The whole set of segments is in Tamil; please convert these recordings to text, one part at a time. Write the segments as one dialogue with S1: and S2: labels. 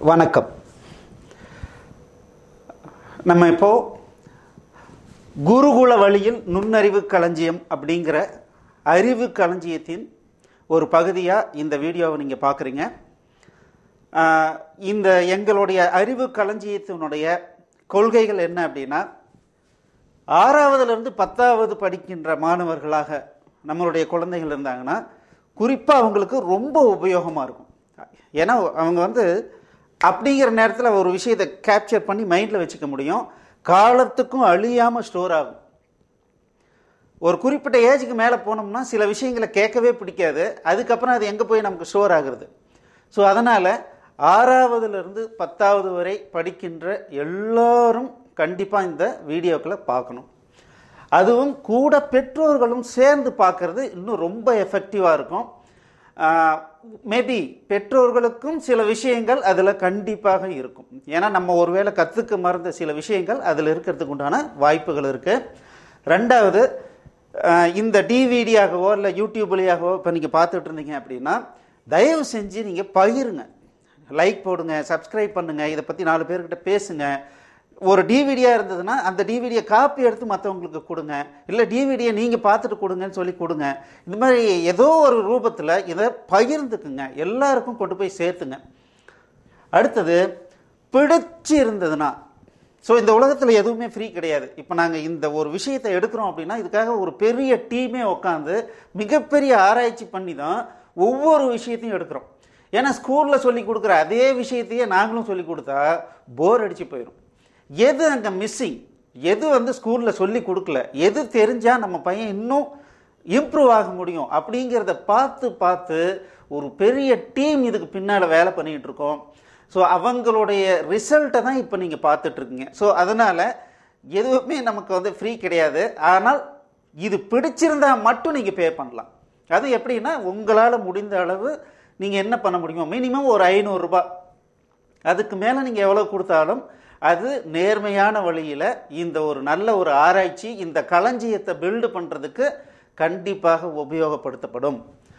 S1: வணக்கம் நம்ம இப்போ குருகுல வழியில் நுண்ணறிவு களஞ்சியம் அப்படிங்கிற அறிவு களஞ்சியத்தின் ஒரு பகுதியாக இந்த வீடியோவை நீங்கள் பார்க்குறீங்க ஆஹ், இந்த எங்களுடைய அறிவு களஞ்சியத்தினுடைய கொள்கைகள் என்ன அப்படின்னா ஆறாவதுலேருந்து பத்தாவது படிக்கின்ற மாணவர்களாக நம்மளுடைய குழந்தைகள் இருந்தாங்கன்னா குறிப்பாக அவங்களுக்கு ரொம்ப உபயோகமாக இருக்கும் ஏன்னா அவங்க வந்து அப்படிங்கிற நேரத்தில் ஒரு விஷயத்தை கேப்சர் பண்ணி மைண்டில் வச்சுக்க முடியும் காலத்துக்கும் அழியாமல் ஸ்டோர் ஆகும் ஒரு குறிப்பிட்ட ஏஜுக்கு மேலே போனோம்னா சில விஷயங்களை கேட்கவே பிடிக்காது அதுக்கப்புறம் அது எங்கே போய் நமக்கு ஸ்டோர் ஆகுறது ஸோ அதனால் ஆறாவதுலேருந்து பத்தாவது வரை படிக்கின்ற எல்லாரும் கண்டிப்பாக இந்த வீடியோக்களை பார்க்கணும் அதுவும் கூட பெற்றோர்களும் சேர்ந்து பார்க்கறது இன்னும் ரொம்ப எஃபெக்டிவாக இருக்கும் மேபி பெற்றோர்களுக்கும் சில விஷயங்கள் அதில் கண்டிப்பாக இருக்கும் ஏன்னா நம்ம ஒருவேளை கற்றுக்க மறந்த சில விஷயங்கள் அதில் இருக்கிறதுக்கு உண்டான வாய்ப்புகள் இருக்குது ரெண்டாவது ஆஹ் இந்த டிவிடியாகவோ இல்லை யூடியூப் வழியாகவோ இப்போ நீங்கள் பார்த்துட்டு இருந்தீங்க அப்படின்னா தயவு செஞ்சு நீங்கள் பகிருங்க லைக் போடுங்க சப்ஸ்கிரைப் பண்ணுங்கள் இதை பற்றி நாலு பேர்கிட்ட பேசுங்க ஒரு டிவிடியாக இருந்ததுன்னா அந்த டிவிடியை காப்பி எடுத்து மற்றவங்களுக்கு கொடுங்க இல்லை டிவிடியை நீங்கள் பார்த்துட்டு கொடுங்கன்னு சொல்லி கொடுங்க இந்த மாதிரி ஏதோ ஒரு ரூபத்தில் இதை பகிர்ந்துக்குங்க எல்லாருக்கும் கொண்டு போய் சேர்த்துங்க அடுத்தது பிடிச்சி இருந்ததுன்னா ஸோ இந்த உலகத்தில் எதுவுமே ஃப்ரீ கிடையாது இப்போ நாங்கள் இந்த ஒரு விஷயத்தை எடுக்கிறோம் அப்படின்னா இதுக்காக ஒரு பெரிய டீமே உட்காந்து மிகப்பெரிய ஆராய்ச்சி பண்ணி தான் ஒவ்வொரு விஷயத்தையும் எடுக்கிறோம் ஏன்னா ஸ்கூலில் சொல்லி கொடுக்குற அதே விஷயத்தையே நாங்களும் சொல்லி கொடுத்தா போர் அடிச்சு போயிடும் எது அங்கே மிஸ்ஸிங் எது வந்து ஸ்கூலில் சொல்லி கொடுக்கல எது தெரிஞ்சால் நம்ம பையன் இன்னும் இம்ப்ரூவ் ஆக முடியும் அப்படிங்கிறத பார்த்து பார்த்து ஒரு பெரிய டீம் இதுக்கு பின்னால் வேலை பண்ணிகிட்டு இருக்கோம் ஸோ அவங்களுடைய ரிசல்ட்டை தான் இப்போ நீங்கள் பார்த்துட்ருக்கீங்க ஸோ அதனால் எதுவுமே நமக்கு வந்து ஃப்ரீ கிடையாது ஆனால் இது பிடிச்சிருந்தா மட்டும் நீங்கள் பே பண்ணலாம் அது எப்படின்னா உங்களால் முடிந்த அளவு நீங்கள் என்ன பண்ண முடியுமோ மினிமம் ஒரு ஐநூறுரூபா அதுக்கு மேலே நீங்கள் எவ்வளோ கொடுத்தாலும் அது நேர்மையான வழியில் இந்த ஒரு நல்ல ஒரு ஆராய்ச்சி இந்த களஞ்சியத்தை பில்டு பண்ணுறதுக்கு கண்டிப்பாக உபயோகப்படுத்தப்படும்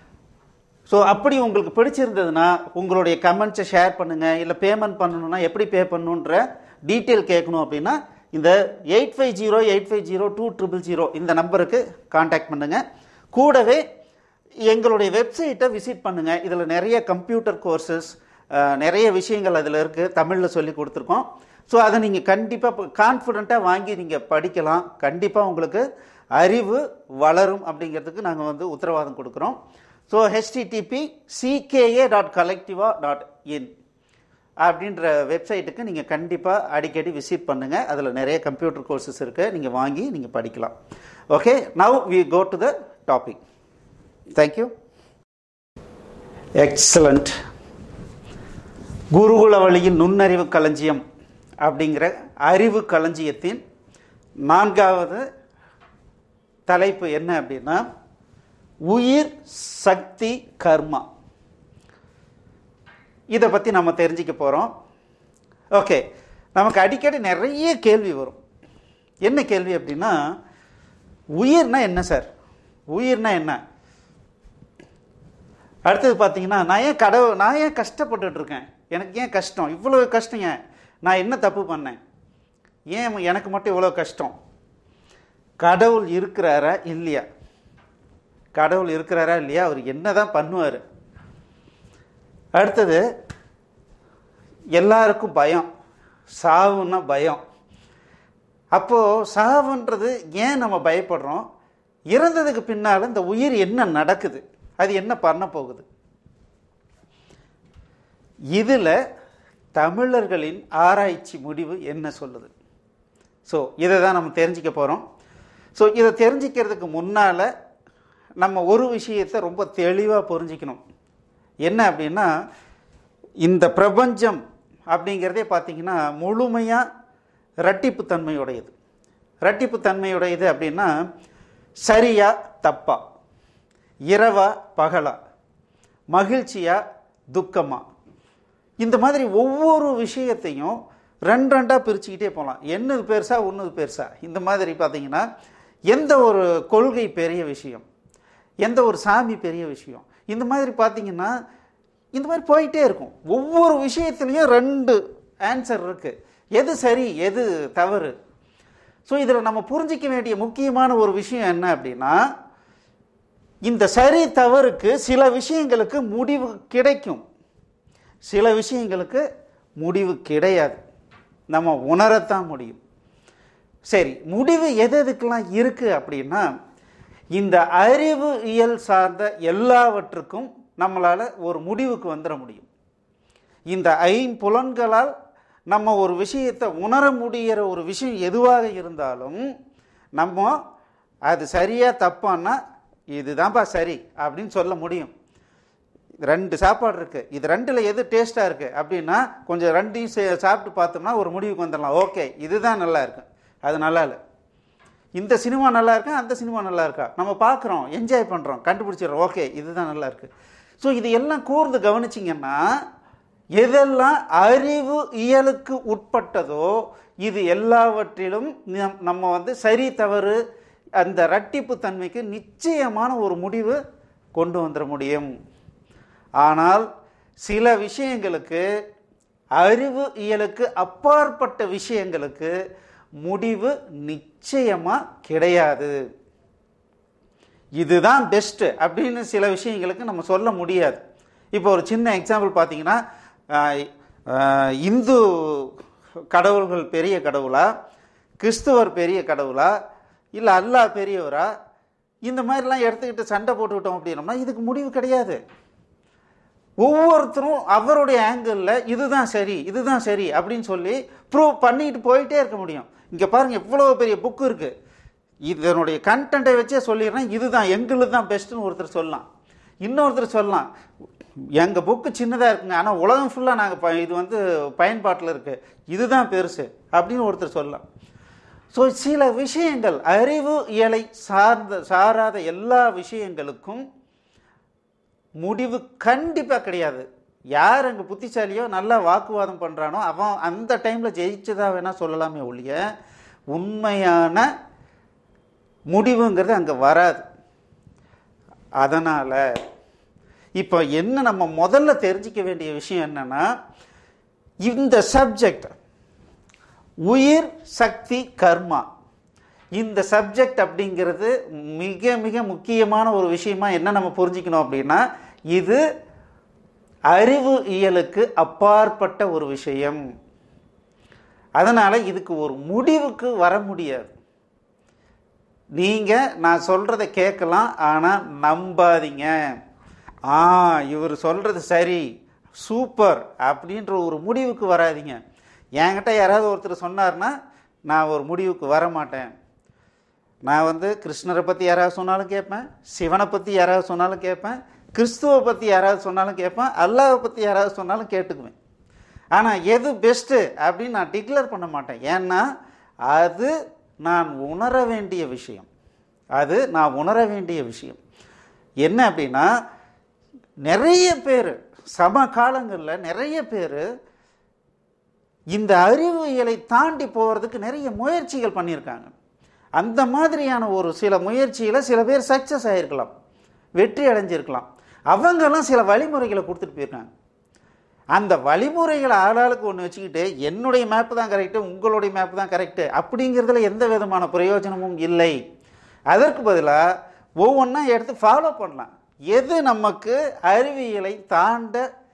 S1: ஸோ அப்படி உங்களுக்கு பிடிச்சிருந்ததுன்னா உங்களுடைய கமெண்ட்ஸை ஷேர் பண்ணுங்கள் இல்லை பேமெண்ட் பண்ணணும்னா எப்படி பே பண்ணணுன்ற டீட்டெயில் கேட்கணும் அப்படின்னா இந்த eight five zero eight five zero two triple zero இந்த நம்பருக்கு காண்டாக்ட் பண்ணுங்கள் கூடவே எங்களுடைய வெப்சைட்டை விசிட் பண்ணுங்கள் இதில் நிறைய கம்ப்யூட்டர் கோர்சஸ் நிறைய விஷயங்கள் அதில் இருக்குது தமிழில் சொல்லி கொடுத்துருக்கோம் ஸோ அதை நீங்கள் கண்டிப்பாக கான்ஃபிடெண்ட்டாக வாங்கி நீங்கள் படிக்கலாம் கண்டிப்பாக உங்களுக்கு அறிவு வளரும் அப்படிங்கிறதுக்கு நாங்கள் வந்து உத்தரவாதம் கொடுக்குறோம் ஸோ ஹெச்டிடிபி சிகேஏ டாட் கலெக்டிவா டாட் இன் அப்படின்ற வெப்சைட்டுக்கு நீங்கள் கண்டிப்பாக அடிக்கடி விசிட் பண்ணுங்கள் அதில் நிறைய கம்ப்யூட்டர் கோர்சஸ் இருக்குது நீங்கள் வாங்கி நீங்கள் படிக்கலாம் okay now we go to the topic thank you excellent Gurukula வழியில் நுண்ணறிவு களஞ்சியம் அப்படிங்கிற அறிவு களஞ்சியத்தின் நான்காவது தலைப்பு என்ன அப்படின்னா உயிர் சக்தி கர்மா இதை பற்றி நம்ம தெரிஞ்சுக்க போகிறோம் ஓகே நமக்கு அடிக்கடி நிறைய கேள்வி வரும் என்ன கேள்வி அப்படின்னா உயிர்னா என்ன சார் உயிர்னா என்ன அடுத்தது பார்த்தீங்கன்னா நான் ஏன் கடவுள் நான் ஏன் கஷ்டப்பட்டுட்டு இருக்கேன் எனக்கு ஏன் கஷ்டம் இவ்வளோ கஷ்டம் ஏன் நான் என்ன தப்பு பண்ணேன் ஏன் எனக்கு மட்டும் இவ்வளோ கஷ்டம் கடவுள் இருக்கிறாரா இல்லையா கடவுள் இருக்கிறாரா இல்லையா அவர் என்ன தான் பண்ணுவார் அடுத்தது எல்லாருக்கும் பயம் சாவுன்னா பயம் அப்போது சாவுன்றது ஏன் நம்ம பயப்படுறோம் இறந்ததுக்கு பின்னால் இந்த உயிர் என்ன நடக்குது அது என்ன பண்ண போகுது இதில் தமிழர்களின் ஆராய்ச்சி முடிவு என்ன சொல்லுது ஸோ இதை தான் நம்ம தெரிஞ்சுக்க போகிறோம் ஸோ இதை தெரிஞ்சுக்கிறதுக்கு முன்னால் நம்ம ஒரு விஷயத்தை ரொம்ப தெளிவாக புரிஞ்சிக்கணும் என்ன அப்படின்னா இந்த பிரபஞ்சம் அப்படிங்கிறதே பார்த்திங்கன்னா முழுமையாக இரட்டிப்புத்தன்மையுடையது இரட்டிப்புத்தன்மையுடையது அப்படின்னா சரியா தப்பா இரவா பகலா மகிழ்ச்சியா துக்கமா இந்த மாதிரி ஒவ்வொரு விஷயத்தையும் ரெண்டு ரெண்டாக பிரிச்சுக்கிட்டே போகலாம் என்னது பெருசா ஒன்றுது பெருசா இந்த மாதிரி பார்த்தீங்கன்னா எந்த ஒரு கொள்கை பெரிய விஷயம் எந்த ஒரு சாமி பெரிய விஷயம் இந்த மாதிரி பார்த்தீங்கன்னா இந்த மாதிரி போயிட்டே இருக்கும் ஒவ்வொரு விஷயத்துலையும் ரெண்டு ஆன்சர் இருக்குது எது சரி எது தவறு ஸோ இதில் நம்ம புரிஞ்சிக்க வேண்டிய முக்கியமான ஒரு விஷயம் என்ன அப்படின்னா இந்த சரி தவறுக்கு சில விஷயங்களுக்கு முடிவு கிடைக்கும் சில விஷயங்களுக்கு முடிவு கிடையாது நம்ம உணரத்தான் முடியும் சரி முடிவு எது எதுக்கெல்லாம் இருக்குது அப்படின்னா இந்த அறிவு இயல் சார்ந்த எல்லாவற்றுக்கும் நம்மளால் ஒரு முடிவுக்கு வந்துட முடியும் இந்த ஐம்புலன்களால் நம்ம ஒரு விஷயத்தை உணர முடிகிற ஒரு விஷயம் எதுவாக இருந்தாலும் நம்ம அது சரியா தப்பான்னா இதுதான்ப்பா சரி அப்படின்னு சொல்ல முடியும் ரெண்டு சாப்பாடு இருக்குது இது ரெண்டில் எது டேஸ்ட்டாக இருக்குது அப்படின்னா கொஞ்சம் ரெண்டையும் சே- சாப்பிட்டு பார்த்தோம்னா ஒரு முடிவுக்கு வந்துடலாம் ஓகே இதுதான் நல்லா இருக்கு அது நல்லா இல்லை இந்த சினிமா நல்லா இருக்கா அந்த சினிமா நல்லா இருக்கா நம்ம பார்க்குறோம் என்ஜாய் பண்ணுறோம் கண்டுபிடிச்சிடுறோம் ஓகே இதுதான் நல்லா இருக்கு ஸோ இது எல்லாம் கூர்ந்து கவனிச்சிங்கன்னா எதெல்லாம் அறிவு இயலுக்கு உட்பட்டதோ இது எல்லாவற்றிலும் நம்- நம்ம வந்து சரி தவறு அந்த ரட்டிப்பு தன்மைக்கு நிச்சயமான ஒரு முடிவு கொண்டு வந்துட முடியும் ஆனால் சில விஷயங்களுக்கு அறிவு இயலுக்கு அப்பாற்பட்ட விஷயங்களுக்கு முடிவு நிச்சயமாக கிடையாது இதுதான் பெஸ்ட்டு அப்படின்னு சில விஷயங்களுக்கு நம்ம சொல்ல முடியாது இப்போ ஒரு சின்ன எக்ஸாம்பிள் பார்த்தீங்கன்னா ஆஹ், ஆஹ், இந்து கடவுள்கள் பெரிய கடவுளா கிறிஸ்துவர் பெரிய கடவுளா இல்லை அல்லாஹ் பெரியவரா இந்த மாதிரிலாம் எடுத்துக்கிட்டு சண்டை போட்டுக்கிட்டோம் அப்படின்னோம்னா இதுக்கு முடிவு கிடையாது ஒவ்வொருத்தரும் அவருடைய ஆங்கிளில் இதுதான் சரி இதுதான் சரி அப்படின்னு சொல்லி ப்ரூவ் பண்ணிட்டு போயிட்டே இருக்க முடியும் இங்கே பாருங்க எவ்வளோ பெரிய புக்கு இருக்கு இதனுடைய கண்டென்ட்டை வச்சே சொல்லிடுறேன் இதுதான் எங்களுக்கு தான் பெஸ்ட்டுன்னு ஒருத்தர் சொல்லலாம் இன்னொருத்தர் சொல்லலாம் எங்கள் புக்கு சின்னதாக இருக்குங்க ஆனால் உலகம் ஃபுல்லாக நாங்கள் ப இது வந்து பயன்பாட்டில் இருக்குது இதுதான் பெருசு அப்படின்னு ஒருத்தர் சொல்லலாம் ஸோ சில விஷயங்கள் அறிவு இயலை சார்ந்த சாராத எல்லா விஷயங்களுக்கும் முடிவு கண்டிப்பாக கிடையாது யார் அங்கே புத்திசாலியோ நல்லா வாக்குவாதம் பண்ணுறானோ அவன் அந்த டைமில் ஜெயிச்சதா வேணால் சொல்லலாமே ஒழிய உண்மையான முடிவுங்கிறது அங்கே வராது அதனால் இப்போ என்ன நம்ம முதல்ல தெரிஞ்சிக்க வேண்டிய விஷயம் என்னன்னா இந்த சப்ஜெக்ட் உயிர் சக்தி கர்மா இந்த சப்ஜெக்ட் அப்படிங்கிறது மிக மிக முக்கியமான ஒரு விஷயமா என்ன நம்ம புரிஞ்சுக்கணும் அப்படின்னா இது அறிவு இயலுக்கு அப்பாற்பட்ட ஒரு விஷயம் அதனால் இதுக்கு ஒரு முடிவுக்கு வர முடியாது நீங்கள் நான் சொல்கிறத கேட்கலாம் ஆனால் நம்பாதீங்க ஆ இவர் சொல்கிறது சரி சூப்பர் அப்படின்ற ஒரு முடிவுக்கு வராதீங்க என்கிட்ட யாராவது ஒருத்தர் சொன்னார்னா நான் ஒரு முடிவுக்கு வர மாட்டேன் நான் வந்து கிருஷ்ணரை பற்றி யாராவது சொன்னாலும் கேட்பேன் சிவனை பற்றி யாராவது சொன்னாலும் கேட்பேன் கிறிஸ்துவை பற்றி யாராவது சொன்னாலும் கேட்பேன் அல்லாவை பற்றி யாராவது சொன்னாலும் கேட்டுக்குவேன் ஆனால் எது பெஸ்ட்டு அப்படின்னு நான் டிக்ளேர் பண்ண மாட்டேன் ஏன்னா அது நான் உணர வேண்டிய விஷயம் அது நான் உணர வேண்டிய விஷயம் என்ன அப்படின்னா நிறைய பேர் சம காலங்களில் நிறைய பேர் இந்த அறிவியலை தாண்டி போகிறதுக்கு நிறைய முயற்சிகள் பண்ணியிருக்காங்க அந்த மாதிரியான ஒரு சில முயற்சியில் சில பேர் சக்ஸஸ் ஆகிருக்கலாம் வெற்றி அடைஞ்சிருக்கலாம் அவங்கெல்லாம் சில வழிமுறைகளை கொடுத்துட்டு போயிருக்காங்க அந்த வழிமுறைகளை ஆளாளுக்கு ஒன்று வச்சுக்கிட்டு என்னுடைய மேப்பு தான் கரெக்டு உங்களுடைய மேப்பு தான் கரெக்டு அப்படிங்கிறதுல எந்த விதமான பிரயோஜனமும் இல்லை அதற்கு பதிலாக ஒவ்வொன்றா எடுத்து ஃபாலோ பண்ணலாம் எது நமக்கு அறிவியலை தாண்ட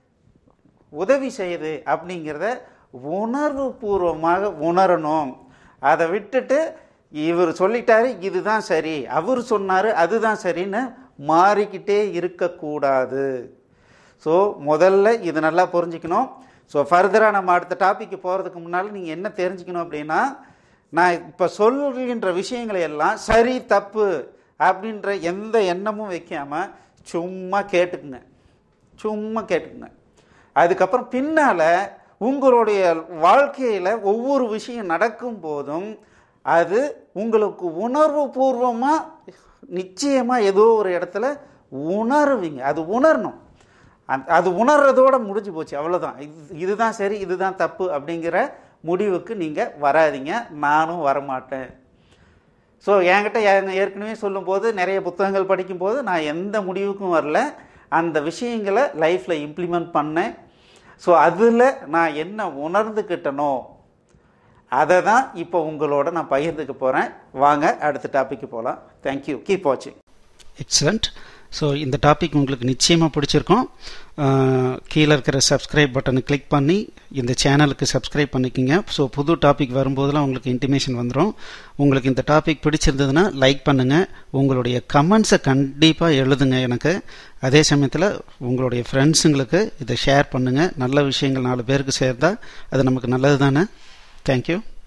S1: உதவி செய்யுது அப்படிங்கிறத உணர்வு பூர்வமாக உணரணும் அதை விட்டுட்டு இவர் சொல்லிட்டாரு இதுதான் சரி அவர் சொன்னார் அதுதான் சரின்னு மாறிக்கிட்டே இருக்கக்கூடாது ஸோ முதல்ல இது நல்லா புரிஞ்சுக்கணும் ஸோ ஃபர்தராக நம்ம அடுத்த டாபிக்கு போகிறதுக்கு முன்னால் நீங்கள் என்ன தெரிஞ்சுக்கணும் அப்படின்னா நான் இப்போ சொல்கின்ற விஷயங்களை எல்லாம் சரி தப்பு அப்படின்ற எந்த எண்ணமும் வைக்காமல் சும்மா கேட்டுக்குங்க சும்மா கேட்டுக்குங்க அதுக்கப்புறம் பின்னால் உங்களுடைய வாழ்க்கையில் ஒவ்வொரு விஷயம் நடக்கும் போதும் அது உங்களுக்கு உணர்வு பூர்வமாக நிச்சயமாக ஏதோ ஒரு இடத்துல உணருவீங்க அது உணரணும் அந்த அது உணர்றதோட முடிஞ்சு போச்சு அவ்வளோதான் இது இதுதான் சரி இதுதான் தப்பு அப்படிங்கிற முடிவுக்கு நீங்கள் வராதீங்க நானும் வரமாட்டேன் ஸோ என்கிட்ட ஏ- ஏற்கனவே சொல்லும்போது நிறைய புத்தகங்கள் படிக்கும்போது நான் எந்த முடிவுக்கும் வரல அந்த விஷயங்களை லைஃப்பில் இம்ப்ளிமெண்ட் பண்ணேன் ஸோ அதில் நான் என்ன உணர்ந்துக்கிட்டனோ அதை தான் இப்போ உங்களோட நான் பகிர்ந்துக்க போகிறேன் வாங்க அடுத்த டாபிக்கு போகலாம் தேங்க்யூ கீப் வாட்சிங்
S2: எக்ஸலண்ட் ஸோ இந்த டாபிக் உங்களுக்கு நிச்சயமாக பிடிச்சிருக்கும் அஹ், கீழே இருக்கிற சப்ஸ்கிரைப் பட்டனை கிளிக் பண்ணி இந்த சேனலுக்கு சப்ஸ்கிரைப் பண்ணிக்கோங்க ஸோ புது டாபிக் வரும்போதெல்லாம் உங்களுக்கு இன்டிமேஷன் வந்துடும் உங்களுக்கு இந்த டாபிக் பிடிச்சிருந்ததுன்னா லைக் பண்ணுங்கள் உங்களுடைய கமெண்ட்ஸை கண்டிப்பாக எழுதுங்க எனக்கு அதே சமயத்தில் உங்களுடைய ஃப்ரெண்ட்ஸுங்களுக்கு இதை ஷேர் பண்ணுங்கள் நல்ல விஷயங்கள் நாலு பேருக்கு சேர்ந்தா அது நமக்கு நல்லது தானே தேங்க்யூ